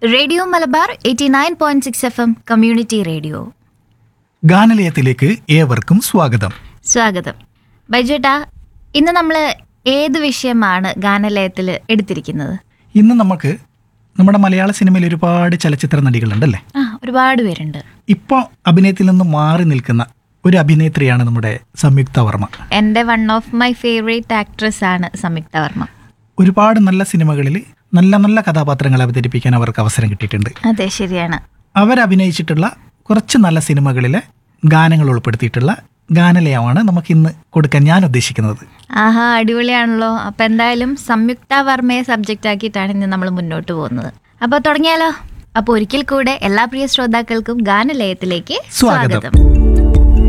Radio Malabar eighty nine point six F M community radio ഗാനലയത്തിലേക്ക് ഏവർക്കും സ്വാഗതം സ്വാഗതം ബൈജേട്ടാ ഇന്ന് നമ്മൾ ഏത് വിഷയമാണ് ഗാനലയത്തിൽ എടുത്തിരിക്കുന്നത് ഇന്ന് നമുക്ക് നമ്മുടെ മലയാള സിനിമയിൽ ഒരുപാട് ചലച്ചിത്ര നടികളുണ്ടല്ലേ ആ ഒരുപാട് പേരുണ്ട് ഇപ്പോൾ അഭിനയത്തിൽ നിന്ന് മാറി നിൽക്കുന്ന ഒരു അഭിനേത്രിയാണ് നമ്മുടെ സംയുക്ത വർമ്മ എൻ്റെ one of my favourite actress ആണ് സംയുക്ത വർമ്മ ഒരുപാട് നല്ല സിനിമകളിൽ നല്ല നല്ല കഥാപാത്രങ്ങൾ അവതരിപ്പിക്കാൻ അവർക്ക് അവസരം കിട്ടിയിട്ടുണ്ട് അതെ ശരിയാണ് അവരഭിനയിച്ചിട്ടുള്ള കുറച്ച് നല്ല സിനിമകളിലെ ഗാനങ്ങൾ ഉൾപ്പെടുത്തിയിട്ടുള്ള ഗാനലയമാണ് നമുക്ക് ഇന്ന് കൊടുക്കാൻ ഞാൻ ഉദ്ദേശിക്കുന്നത് ആഹാ അടിപൊളിയാണല്ലോ അപ്പൊ എന്തായാലും സംയുക്ത വർമ്മയെ സബ്ജക്റ്റ് ആക്കിയിട്ടാണ് ഇന്ന് നമ്മൾ മുന്നോട്ട് പോകുന്നത് അപ്പോൾ തുടങ്ങിയാലോ അപ്പോൾ ഒരിക്കൽ കൂടെ എല്ലാ പ്രിയ ശ്രോതാക്കൾക്കും ഗാനലയത്തിലേക്ക് സ്വാഗതം. സ്വാഗതം